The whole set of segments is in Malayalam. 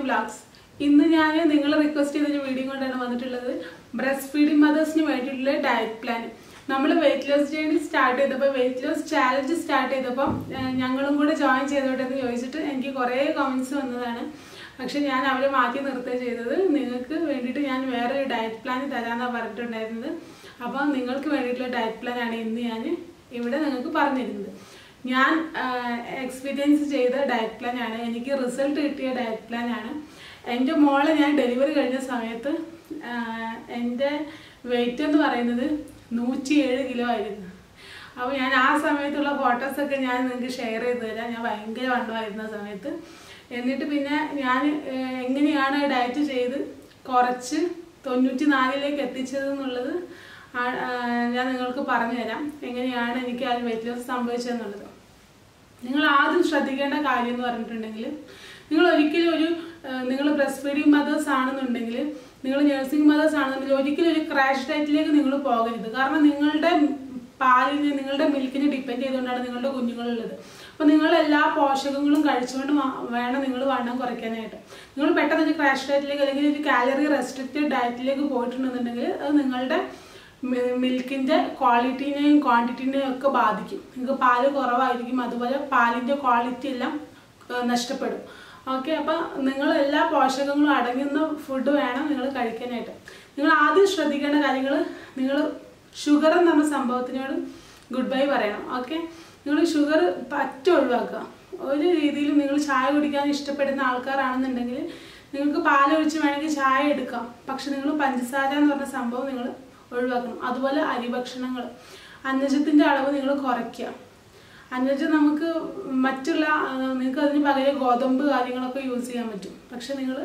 വ്ളോഗ്സ് ഇന്ന് ഞാൻ നിങ്ങൾ റിക്വസ്റ്റ് ചെയ്തൊരു വീഡിയോ കൊണ്ടാണ് വന്നിട്ടുള്ളത് ബ്രസ്റ്റ് ഫീഡിങ് മദേഴ്സിന് വേണ്ടിയിട്ടുള്ള ഡയറ്റ് പ്ലാൻ നമ്മൾ വെയിറ്റ് ലോസ് ജേണി സ്റ്റാർട്ട് ചെയ്തപ്പോൾ വെയിറ്റ് ലോസ് ചാലഞ്ച് സ്റ്റാർട്ട് ചെയ്തപ്പം ഏഹ്, ഞങ്ങളും കൂടെ ജോയിൻ ചെയ്തോട്ടെ എന്ന് ചോദിച്ചിട്ട് എനിക്ക് കുറേ കമൻസ് വന്നതാണ് പക്ഷെ ഞാൻ അവരെ മാറ്റി നിർത്തുക ചെയ്തത് നിങ്ങൾക്ക് വേണ്ടിയിട്ട് ഞാൻ വേറൊരു ഡയറ്റ് പ്ലാൻ തരാമെന്നാണ് പറഞ്ഞിട്ടുണ്ടായിരുന്നത് അപ്പോൾ നിങ്ങൾക്ക് വേണ്ടിയിട്ടുള്ള ഡയറ്റ് പ്ലാനാണ് ഇന്ന് ഞാൻ ഇവിടെ നിങ്ങൾക്ക് പറഞ്ഞിരുന്നത് ഞാൻ എക്സ്പീരിയൻസ് ചെയ്ത ഡയറ്റ് പ്ലാൻ ആണ് എനിക്ക് റിസൾട്ട് കിട്ടിയ ഡയറ്റ് പ്ലാൻ ആണ് എൻ്റെ മോളെ ഞാൻ ഡെലിവറി കഴിഞ്ഞ സമയത്ത് ആഹ്, എൻ്റെ വെയിറ്റ് എന്ന് പറയുന്നത് നൂറ്റിയേഴ് കിലോ ആയിരുന്നു അപ്പോൾ ഞാൻ ആ സമയത്തുള്ള ഫോട്ടോസൊക്കെ ഞാൻ നിങ്ങൾക്ക് ഷെയർ ചെയ്ത് തരാം ഞാൻ ഭയങ്കര വണ്ണമായിരുന്ന ആ സമയത്ത് എന്നിട്ട് പിന്നെ ഞാൻ ഏഹ്, എങ്ങനെയാണ് ഡയറ്റ് ചെയ്ത് കുറച്ച് തൊണ്ണൂറ്റി നാലിലേക്ക് എത്തിച്ചത് എന്നുള്ളത് ആ- ആ, ഞാൻ നിങ്ങൾക്ക് പറഞ്ഞു തരാം എങ്ങനെയാണ് എനിക്ക് ആ വെയിറ്റ് ലോസ് സംഭവിച്ചതെന്നുള്ളത് നിങ്ങൾ ആദ്യം ശ്രദ്ധിക്കേണ്ട കാര്യം എന്ന് പറഞ്ഞിട്ടുണ്ടെങ്കിൽ നിങ്ങൾ ഒരിക്കലും ഒരു നിങ്ങൾ ബ്രസ്റ്റ് ഫീഡിങ് മദേഴ്സ് ആണെന്നുണ്ടെങ്കിൽ നിങ്ങൾ നഴ്സിംഗ് മദേഴ്സ് ആണെന്നുണ്ടെങ്കിൽ ഒരിക്കലും ഒരു ക്രാഷ് ഡയറ്റിലേക്ക് നിങ്ങൾ പോകരുത് കാരണം നിങ്ങളുടെ പാലിന് നിങ്ങളുടെ മിൽക്കിനെ ഡിപ്പെൻഡ് ചെയ്തുകൊണ്ടാണ് നിങ്ങളുടെ കുഞ്ഞുങ്ങളുള്ളത് അപ്പോൾ നിങ്ങൾ എല്ലാ പോഷകങ്ങളും കഴിച്ചുകൊണ്ട് മാ- വേണം നിങ്ങൾ വണ്ണം കുറയ്ക്കാനായിട്ട് നിങ്ങൾ പെട്ടെന്ന് ഒരു ക്രാഷ് ഡയറ്റിലേക്ക് അല്ലെങ്കിൽ ഒരു കാലറി റെസ്ട്രിക്റ്റഡ് ഡയറ്റിലേക്ക് പോയിട്ടുണ്ടെന്നുണ്ടെങ്കിൽ അത് നിങ്ങളുടെ മി- മിൽക്കിന്റെ ക്വാളിറ്റീനെയും ക്വാണ്ടിറ്റിനെയും ഒക്കെ ബാധിക്കും നിങ്ങൾക്ക് പാല് കുറവായിരിക്കും അതുപോലെ പാലിന്റെ ക്വാളിറ്റി എല്ലാം ഏഹ്, നഷ്ടപ്പെടും ഓക്കെ അപ്പം നിങ്ങൾ എല്ലാ പോഷകങ്ങളും അടങ്ങുന്ന ഫുഡ് വേണം നിങ്ങൾ കഴിക്കാനായിട്ട് നിങ്ങൾ ആദ്യം ശ്രദ്ധിക്കേണ്ട കാര്യങ്ങൾ നിങ്ങൾ ഷുഗർ എന്ന് പറഞ്ഞ സംഭവത്തിനോട് ഗുഡ് ബൈ പറയണം ഓക്കെ നിങ്ങൾ ഷുഗർ പറ്റ ഒഴിവാക്കുക ഒരു രീതിയിലും നിങ്ങൾ ചായ കുടിക്കാൻ ഇഷ്ടപ്പെടുന്ന ആൾക്കാരാണെന്നുണ്ടെങ്കിൽ നിങ്ങൾക്ക് പാലൊഴിച്ച് വേണമെങ്കിൽ ചായ എടുക്കാം പക്ഷെ നിങ്ങൾ പഞ്ചസാര എന്ന് പറഞ്ഞ സംഭവം നിങ്ങൾ ഒഴിവാക്കണം അതുപോലെ അരിഭക്ഷണങ്ങൾ അന്നജത്തിൻ്റെ അളവ് നിങ്ങൾ കുറയ്ക്കുക അന്നജം നമുക്ക് മറ്റുള്ള ആ, നിങ്ങൾക്ക് അതിന് പകരം ഗോതമ്പ് കാര്യങ്ങളൊക്കെ യൂസ് ചെയ്യാൻ പറ്റും പക്ഷെ നിങ്ങൾ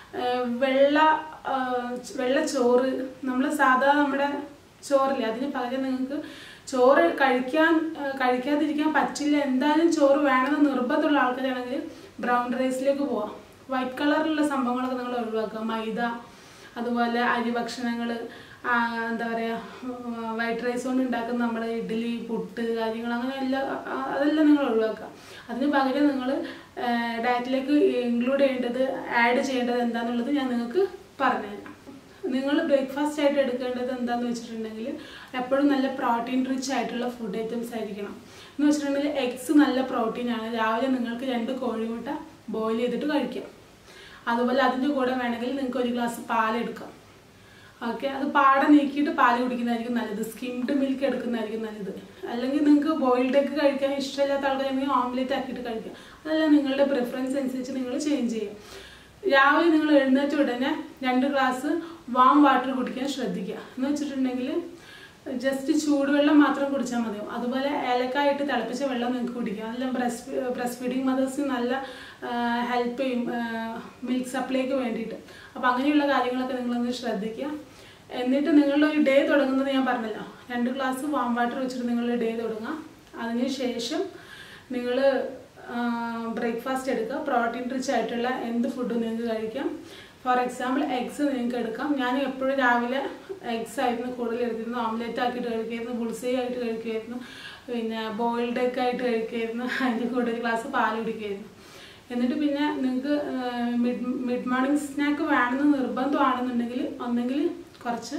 വെള്ള ആ, വെള്ള ചോറ് നമ്മൾ സാധാ നമ്മുടെ ചോറില്ലേ അതിന് പകരം നിങ്ങൾക്ക് ചോറ് കഴിക്കാൻ ആ, കഴിക്കാതിരിക്കാൻ പറ്റില്ല എന്തായാലും ചോറ് വേണമെന്ന് നിർബന്ധമുള്ള ആൾക്കാരാണെങ്കിൽ ബ്രൗൺ റൈസിലേക്ക് പോവാം വൈറ്റ് കളറിലുള്ള സംഭവങ്ങളൊക്കെ നിങ്ങൾ ഒഴിവാക്കുക മൈദ അതുപോലെ അരിഭക്ഷണങ്ങൾ എന്താ പറയുക വൈറ്റ് റൈസ് കൊണ്ട് ഉണ്ടാക്കുന്ന നമ്മുടെ ഇഡ്ഡലി പുട്ട് കാര്യങ്ങൾ അങ്ങനെ എല്ലാം ആ, അതെല്ലാം നിങ്ങൾ ഒഴിവാക്കുക അതിന് പകരം നിങ്ങൾ ഡയറ്റിലേക്ക് ഇൻക്ലൂഡ് ചെയ്യേണ്ടത് ആഡ് ചെയ്യേണ്ടത് എന്താണെന്നുള്ളത് ഞാൻ നിങ്ങൾക്ക് പറഞ്ഞുതരാം നിങ്ങൾ ബ്രേക്ക്ഫാസ്റ്റ് ആയിട്ട് എടുക്കേണ്ടത് എന്താണെന്ന് വെച്ചിട്ടുണ്ടെങ്കിൽ എപ്പോഴും നല്ല പ്രോട്ടീൻ റിച്ച് ആയിട്ടുള്ള ഫുഡ് ഐറ്റംസ് ആയിരിക്കണം എന്ന് വെച്ചിട്ടുണ്ടെങ്കിൽ എഗ്സ് നല്ല പ്രോട്ടീനാണ് രാവിലെ നിങ്ങൾക്ക് രണ്ട് കോഴിമുട്ട ബോയിൽ ചെയ്തിട്ട് കഴിക്കാം അതുപോലെ അതിൻ്റെ കൂടെ വേണമെങ്കിൽ നിങ്ങൾക്ക് ഒരു ഗ്ലാസ് പാലെടുക്കാം ഓക്കെ അത് പാടെ നീക്കിയിട്ട് പാല് കുടിക്കുന്നതായിരിക്കും നല്ലത് സ്കിംഡ് മിൽക്ക് എടുക്കുന്നതായിരിക്കും നല്ലത് അല്ലെങ്കിൽ നിങ്ങൾക്ക് ബോയിൽഡ് എഗ് കഴിക്കാൻ ഇഷ്ടമില്ലാത്ത ആൾക്കാരാണെങ്കിൽ ഓംലെറ്റ് ആക്കിയിട്ട് കഴിക്കാം അതെല്ലാം നിങ്ങളുടെ പ്രിഫറൻസ് അനുസരിച്ച് നിങ്ങൾ ചേഞ്ച് ചെയ്യാം രാവിലെ നിങ്ങൾ എഴുന്നേറ്റ് ഉടനെ രണ്ട് ഗ്ലാസ് വാം വാട്ടർ കുടിക്കാൻ ശ്രദ്ധിക്കുക എന്ന് വെച്ചിട്ടുണ്ടെങ്കിൽ ജസ്റ്റ് ചൂടുവെള്ളം മാത്രം കുടിച്ചാൽ മതിയാവും അതുപോലെ ഏലക്കായിട്ട് തിളപ്പിച്ച വെള്ളം നിങ്ങൾക്ക് കുടിക്കാം അതെല്ലാം ബ്രസ്റ്റ് ബ്രസ്റ്റ് ഫീഡിങ് മദേഴ്സിന് നല്ല ഹെൽപ്പ് ചെയ്യും മിൽക്ക് സപ്ലൈക്ക് വേണ്ടിയിട്ട് അപ്പോൾ അങ്ങനെയുള്ള കാര്യങ്ങളൊക്കെ നിങ്ങളൊന്ന് ശ്രദ്ധിക്കുക എന്നിട്ട് നിങ്ങളുടെ ഒരു ഡേ തുടങ്ങുന്നത് ഞാൻ പറഞ്ഞല്ലോ രണ്ട് ഗ്ലാസ് വാം വാട്ടർ വെച്ചിട്ട് നിങ്ങളുടെ ഡേ തുടങ്ങാം അതിന് ശേഷം നിങ്ങൾ ബ്രേക്ക്ഫാസ്റ്റ് എടുക്കുക പ്രോട്ടീൻ റിച്ച് ആയിട്ടുള്ള എന്ത് ഫുഡും നിങ്ങൾക്ക് കഴിക്കാം ഫോർ എക്സാമ്പിൾ എഗ്സ് നിങ്ങൾക്ക് എടുക്കാം ഞാൻ എപ്പോഴും രാവിലെ എഗ്സ് ആയിരുന്നു കൂടുതൽ എടുത്തിരുന്നു ഓംലെറ്റ് ആക്കിയിട്ട് കഴിക്കുമായിരുന്നു ബുൾസൈ ആയിട്ട് കഴിക്കുമായിരുന്നു പിന്നെ ബോയിൽഡ് എഗ് ആയിട്ട് കഴിക്കുമായിരുന്നു അതിൻ്റെ കൂടെ ഒരു ഗ്ലാസ് പാൽ കുടിക്കുമായിരുന്നു എന്നിട്ട് പിന്നെ നിങ്ങൾക്ക് മിഡ് മിഡ് മോർണിംഗ് സ്നാക്ക് വേണമെന്ന് നിർബന്ധമാണെന്നുണ്ടെങ്കിൽ ഒന്നെങ്കിൽ കുറച്ച്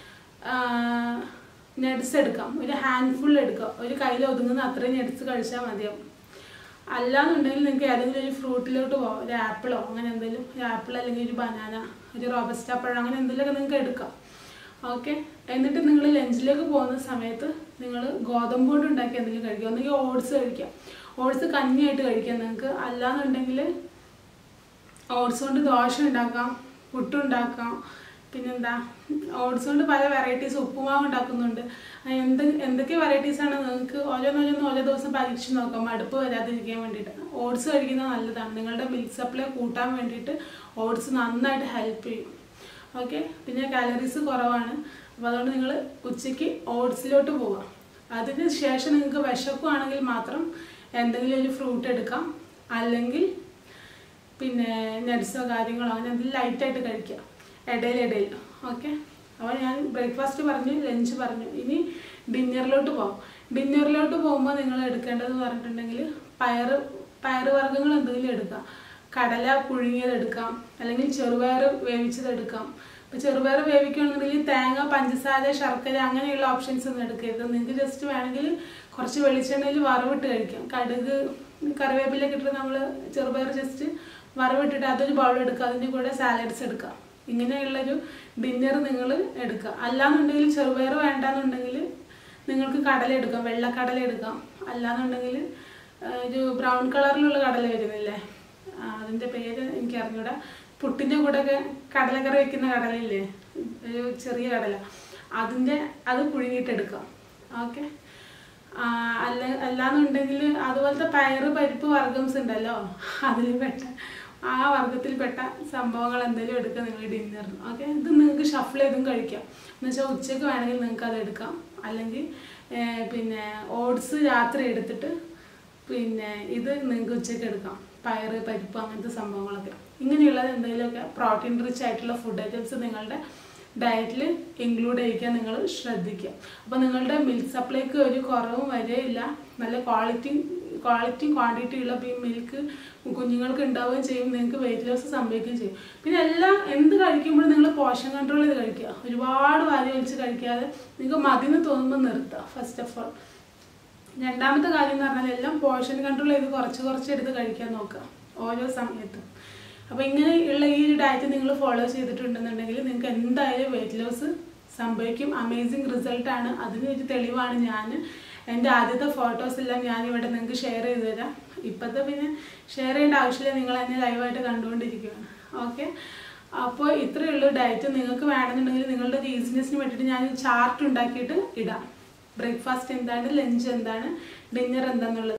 നട്സ് എടുക്കാം ഒരു ഹാൻഡ് ഫുൾ എടുക്കാം ഒരു കയ്യിൽ ഒതുങ്ങുന്ന അത്രയും നട്സ് കഴിച്ചാൽ മതിയാവും അല്ലാന്നുണ്ടെങ്കിൽ നിങ്ങൾക്ക് ഏതെങ്കിലും ഒരു ഫ്രൂട്ടിലോട്ട് പോകാം ഒരു ആപ്പിളോ അങ്ങനെ എന്തെങ്കിലും ഒരു ആപ്പിൾ അല്ലെങ്കിൽ ഒരു ബനാന ഒരു റോബസ്റ്റ പഴം അങ്ങനെ എന്തെങ്കിലുമൊക്കെ നിങ്ങൾക്ക് എടുക്കാം ഓക്കെ എന്നിട്ട് നിങ്ങൾ ലഞ്ചിലേക്ക് പോകുന്ന സമയത്ത് നിങ്ങൾ ഗോതമ്പ് കൊണ്ട് ഉണ്ടാക്കി എന്തെങ്കിലും കഴിക്കുക ഒന്നെങ്കിൽ ഓട്സ് കഴിക്കാം ഓട്സ് കഞ്ഞിയായിട്ട് കഴിക്കാം നിങ്ങൾക്ക് അല്ലാന്നുണ്ടെങ്കിൽ ഓട്സ് കൊണ്ട് ദോശ ഉണ്ടാക്കാം പുട്ടുണ്ടാക്കാം പിന്നെന്താ ഓട്സ് കൊണ്ട് പല വെറൈറ്റീസ് ഉപ്പുമാവ് ഉണ്ടാക്കുന്നുണ്ട് ആ എന്ത് എന്തൊക്കെ വെറൈറ്റീസ് ആണ് നിങ്ങൾക്ക് ഓരോന്നോരോന്ന് ഓരോ ദിവസം പരീക്ഷിച്ച് നോക്കാം മടുപ്പ് വരാതിരിക്കാൻ വേണ്ടിയിട്ട് ഓട്സ് കഴിക്കുന്നത് നല്ലതാണ് നിങ്ങളുടെ മിൽക്ക് സപ്ലൈ കൂട്ടാൻ വേണ്ടിയിട്ട് ഓട്സ് നന്നായിട്ട് ഹെൽപ്പ് ചെയ്യും ഓക്കെ പിന്നെ കാലറീസ് കുറവാണ് അപ്പോൾ അതുകൊണ്ട് നിങ്ങൾ ഉച്ചയ്ക്ക് ഓട്സിലോട്ട് പോവാം അതിന് ശേഷം നിങ്ങൾക്ക് വിശക്കുവാണെങ്കിൽ മാത്രം എന്തെങ്കിലും ഒരു ഫ്രൂട്ട് എടുക്കാം അല്ലെങ്കിൽ പിന്നെ നട്സോ കാര്യങ്ങളോ അങ്ങനെ എന്തെങ്കിലും ലൈറ്റായിട്ട് കഴിക്കുക ഇടയിൽ ഇടയിൽ ഓക്കെ അപ്പോൾ ഞാൻ ബ്രേക്ക്ഫാസ്റ്റ് പറഞ്ഞു ലഞ്ച് പറഞ്ഞു ഇനി ഡിന്നറിലോട്ട് പോകാം ഡിന്നറിലോട്ട് പോകുമ്പോൾ നിങ്ങൾ എടുക്കേണ്ടതെന്ന് പറഞ്ഞിട്ടുണ്ടെങ്കിൽ പയറ് പയറ് വർഗ്ഗങ്ങൾ എന്തെങ്കിലും എടുക്കുക കടല പുഴുങ്ങിയതെടുക്കാം അല്ലെങ്കിൽ ചെറുപയർ വേവിച്ചതെടുക്കാം അപ്പോൾ ചെറുപയർ വേവിക്കുകയാണെന്നുണ്ടെങ്കിൽ തേങ്ങ പഞ്ചസാര ശർക്കര അങ്ങനെയുള്ള ഓപ്ഷൻസ് ഒന്നും എടുക്കരുത് നിങ്ങൾക്ക് ജസ്റ്റ് വേണമെങ്കിൽ കുറച്ച് വെളിച്ചെണ്ണയിൽ വറവിട്ട് കഴിക്കാം കടുക് കറിവേപ്പിലൊക്കെ ഇട്ടിട്ട് നമ്മൾ ചെറുപയർ ജസ്റ്റ് വറവിട്ടിട്ട് അതൊരു ബൗൾ എടുക്കുക അതിൻ്റെ കൂടെ സാലഡ്സ് എടുക്കാം ഇങ്ങനെയുള്ളൊരു ഡിന്നർ നിങ്ങൾ എടുക്കുക അല്ലാന്നുണ്ടെങ്കിൽ ചെറുപയർ വേണ്ടാന്നുണ്ടെങ്കിൽ നിങ്ങൾക്ക് കടല എടുക്കാം വെള്ളക്കടല എടുക്കാം അല്ലാന്നുണ്ടെങ്കിൽ ആ, ഒരു ബ്രൗൺ കളറിലുള്ള കടല വരുന്നില്ലേ ആ, അതിൻ്റെ പേര് എനിക്ക് അറിഞ്ഞൂടാ പുട്ടിൻ്റെ കൂടെയൊക്കെ കടലക്കറി വെക്കുന്ന കടലയില്ലേ ഒരു ചെറിയ കടല അതിൻ്റെ അത് പുഴുങ്ങിയിട്ടെടുക്കാം ഓക്കെ അല്ല അല്ലാന്നുണ്ടെങ്കിൽ അതുപോലത്തെ പയറ് പരിപ്പ് വർഗംസ് ഉണ്ടല്ലോ അതിൽ പെട്ട ആ വർഗത്തിൽപ്പെട്ട സംഭവങ്ങൾ എന്തെങ്കിലും എടുക്കുക നിങ്ങൾ ഡിന്നറിന് ഓക്കെ ഇത് നിങ്ങൾക്ക് ഷഫിൾ ചെയ്തും കഴിക്കാം എന്ന് വെച്ചാൽ ഉച്ചയ്ക്ക് വേണമെങ്കിൽ നിങ്ങൾക്ക് അത് എടുക്കാം അല്ലെങ്കിൽ ഏർ, പിന്നെ ഓട്സ് രാത്രി എടുത്തിട്ട് പിന്നെ ഇത് നിങ്ങൾക്ക് ഉച്ചയ്ക്ക് എടുക്കാം പയറ് പരിപ്പ് അങ്ങനത്തെ സംഭവങ്ങളൊക്കെ ഇങ്ങനെയുള്ളത് എന്തെങ്കിലുമൊക്കെ പ്രോട്ടീൻ റിച്ച് ആയിട്ടുള്ള ഫുഡ് ഐറ്റംസ് നിങ്ങളുടെ ഡയറ്റിൽ ഇൻക്ലൂഡ് ചെയ്യിക്കാൻ നിങ്ങൾ ശ്രദ്ധിക്കുക അപ്പോൾ നിങ്ങളുടെ മിൽക്ക് സപ്ലൈക്ക് ഒരു കുറവും വരെയില്ല നല്ല ക്വാളിറ്റി ക്വാളിറ്റിയും ക്വാണ്ടിറ്റിയും ഉള്ള ഈ മിൽക്ക് കുഞ്ഞുങ്ങൾക്ക് ഉണ്ടാവുകയും ചെയ്യും നിങ്ങൾക്ക് വെയിറ്റ് ലോസ് സംഭവിക്കുകയും ചെയ്യും പിന്നെ എല്ലാം എന്ത് കഴിക്കുമ്പോഴും നിങ്ങൾ പോഷൻ കൺട്രോൾ ചെയ്ത് കഴിക്കുക ഒരുപാട് വാരി വലിച്ച് കഴിക്കാതെ നിങ്ങൾക്ക് മതിന്ന് തോന്നുമ്പോൾ നിർത്തുക ഫസ്റ്റ് ഓഫ് ഓൾ രണ്ടാമത്തെ കാര്യം എന്ന് പറഞ്ഞാൽ എല്ലാം പോർഷൻ കൺട്രോൾ ചെയ്ത് കുറച്ച് കുറച്ച് എടുത്ത് കഴിക്കാൻ നോക്കുക ഓരോ സമയത്തും അപ്പോൾ ഇങ്ങനെയുള്ള ഈ ഒരു ഡയറ്റ് നിങ്ങൾ ഫോളോ ചെയ്തിട്ടുണ്ടെന്നുണ്ടെങ്കിൽ നിങ്ങൾക്ക് എന്തായാലും വെയിറ്റ് ലോസ് സംഭവിക്കും അമേസിങ് റിസൾട്ടാണ് അതിന് ഒരു തെളിവാണ് ഞാൻ എൻ്റെ ആദ്യത്തെ ഫോട്ടോസ് എല്ലാം ഞാൻ ഇവിടെ നിങ്ങൾക്ക് ഷെയർ ചെയ്ത് തരാം ഇപ്പോഴത്തെ പിന്നെ ഷെയർ ചെയ്യേണ്ട ആവശ്യമില്ല നിങ്ങൾ എന്നെ ലൈവായിട്ട് കണ്ടുകൊണ്ടിരിക്കുകയാണ് ഓക്കെ അപ്പോൾ ഇത്രയുള്ള ഡയറ്റ് നിങ്ങൾക്ക് വേണമെന്നുണ്ടെങ്കിൽ നിങ്ങളുടെ ഒരു ഈസിനെസ്സിന് വേണ്ടിയിട്ട് ഞാൻ ചാർട്ട് ഉണ്ടാക്കിയിട്ട് ഇടാം ബ്രേക്ക്ഫാസ്റ്റ് എന്താണ് ലഞ്ച് എന്താണ് ഡിന്നർ എന്താണെന്നുള്ളത്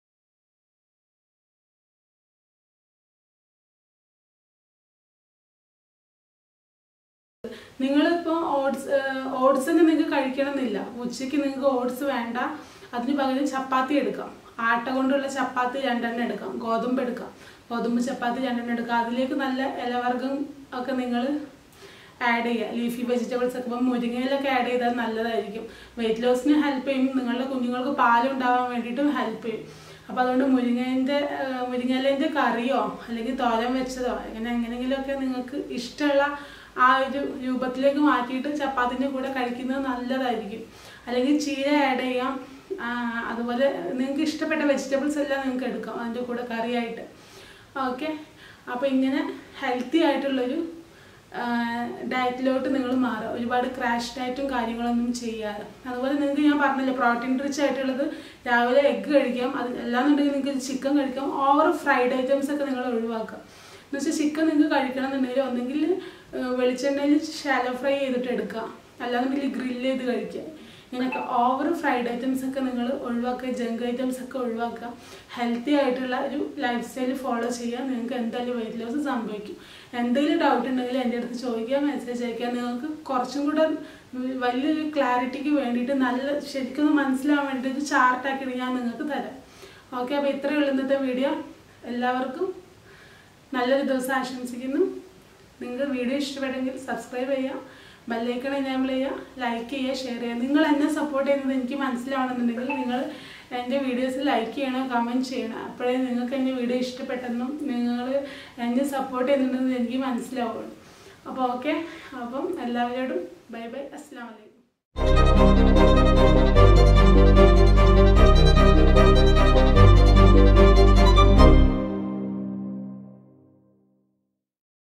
നിങ്ങളിപ്പോൾ ഓട്സ് ഓട്സ് തന്നെ നിങ്ങൾക്ക് കഴിക്കണമെന്നില്ല ഉച്ചയ്ക്ക് നിങ്ങൾക്ക് ഓട്സ് വേണ്ട അതിന് പകരം ചപ്പാത്തി എടുക്കാം ആട്ട കൊണ്ടുള്ള ചപ്പാത്തി രണ്ടെണ്ണം എടുക്കാം ഗോതമ്പ് എടുക്കാം ഗോതമ്പ് ചപ്പാത്തി രണ്ടെണ്ണം എടുക്കാം അതിലേക്ക് നല്ല ഇലവർഗം ഒക്കെ നിങ്ങൾ ആഡ് ചെയ്യുക ലീഫി വെജിറ്റബിൾസ് ഒക്കെ ഇപ്പം മുരിങ്ങയിലൊക്കെ ആഡ് ചെയ്താൽ നല്ലതായിരിക്കും വെയിറ്റ് ലോസിന് ഹെൽപ്പ് ചെയ്യും നിങ്ങളുടെ കുഞ്ഞുങ്ങൾക്ക് പാലുണ്ടാവാൻ വേണ്ടിയിട്ടും ഹെൽപ്പ് ചെയ്യും അപ്പോൾ അതുകൊണ്ട് മുരിങ്ങേൻ്റെ മുരിങ്ങയിലേൻ്റെ കറിയോ അല്ലെങ്കിൽ തോരൻ വെച്ചതോ അങ്ങനെ എങ്ങനെയെങ്കിലുമൊക്കെ നിങ്ങൾക്ക് ഇഷ്ടമുള്ള ആ ഒരു രൂപത്തിലേക്ക് മാറ്റിയിട്ട് ചപ്പാത്തിൻ്റെ കൂടെ കഴിക്കുന്നത് നല്ലതായിരിക്കും അല്ലെങ്കിൽ ചീര ആഡ് ചെയ്യാം ആ, അതുപോലെ നിങ്ങൾക്ക് ഇഷ്ടപ്പെട്ട വെജിറ്റബിൾസ് എല്ലാം നിങ്ങൾക്ക് എടുക്കാം അതിൻ്റെ കൂടെ കറിയായിട്ട് ഓക്കെ അപ്പോൾ ഇങ്ങനെ ഹെൽത്തി ആയിട്ടുള്ളൊരു ഡയറ്റിലോട്ട് നിങ്ങൾ മാറുക ഒരുപാട് ക്രാഷ് ഡയറ്റും കാര്യങ്ങളൊന്നും ചെയ്യാതെ അതുപോലെ നിങ്ങൾക്ക് ഞാൻ പറഞ്ഞില്ലേ പ്രോട്ടീൻ റിച്ച് ആയിട്ടുള്ളത് രാവിലെ എഗ്ഗ് കഴിക്കാം അത് അല്ലാന്നുണ്ടെങ്കിൽ നിങ്ങൾക്ക് ചിക്കൻ കഴിക്കാം ഓവർ ഫ്രൈഡ് ഐറ്റംസ് ഒക്കെ നിങ്ങൾ ഒഴിവാക്കുക എന്ന് വെച്ചാൽ ചിക്കൻ നിങ്ങൾക്ക് കഴിക്കണം എന്നുണ്ടെങ്കിൽ ഒന്നെങ്കിൽ വെളിച്ചെണ്ണയിൽ ഷാലോ ഫ്രൈ ചെയ്തിട്ട് എടുക്കുക അല്ലാന്നുണ്ടെങ്കിൽ ഗ്രില്ല് ചെയ്ത് കഴിക്കുക ഇങ്ങനെയൊക്കെ ഓവർ ഫ്രൈഡ് ഐറ്റംസ് ഒക്കെ നിങ്ങൾ ഒഴിവാക്കുക ജങ്ക് ഐറ്റംസ് ഒക്കെ ഒഴിവാക്കുക ഹെൽത്തി ആയിട്ടുള്ള ഒരു ലൈഫ് സ്റ്റൈൽ ഫോളോ ചെയ്യുക നിങ്ങൾക്ക് എന്തായാലും വെയിറ്റ് ലോസ് സംഭവിക്കും എന്തെങ്കിലും ഡൗട്ട് ഉണ്ടെങ്കിൽ എൻ്റെ അടുത്ത് ചോദിക്കുക മെസ്സേജ് അയക്കുക നിങ്ങൾക്ക് കുറച്ചും കൂടെ വലിയൊരു ക്ലാരിറ്റിക്ക് വേണ്ടിയിട്ട് നല്ല ശരിക്കും ഒന്ന് മനസ്സിലാവാൻ വേണ്ടിയിട്ട് ഒരു ചാർട്ടാക്കിയിട്ട് ഞാൻ നിങ്ങൾക്ക് തരാം ഓക്കെ അപ്പോൾ ഇത്രയേ ഉള്ളൂ ഇന്നത്തെ വീഡിയോ എല്ലാവർക്കും നല്ലൊരു ദിവസം ആശംസിക്കുന്നു നിങ്ങൾക്ക് വീഡിയോ ഇഷ്ടപ്പെട്ടെങ്കിൽ സബ്സ്ക്രൈബ് ചെയ്യുക ബെല്ലൈക്കൺ എനേബിൾ ചെയ്യുക ലൈക്ക് ചെയ്യുക ഷെയർ ചെയ്യുക നിങ്ങൾ എന്നെ സപ്പോർട്ട് ചെയ്യുന്നത് എനിക്ക് മനസ്സിലാവണമെന്നുണ്ടെങ്കിൽ നിങ്ങൾ എൻ്റെ വീഡിയോസ് ലൈക്ക് ചെയ്യണം കമൻറ്റ് ചെയ്യണം അപ്പോഴേ നിങ്ങൾക്ക് എൻ്റെ വീഡിയോ ഇഷ്ടപ്പെട്ടെന്നും നിങ്ങൾ എന്നെ സപ്പോർട്ട് ചെയ്യുന്നുണ്ടെന്ന് എനിക്ക് മനസ്സിലാവുള്ളൂ അപ്പോൾ ഓക്കെ അപ്പം എല്ലാവരോടും ബൈ ബൈ അസ്സാം വലൈക്കും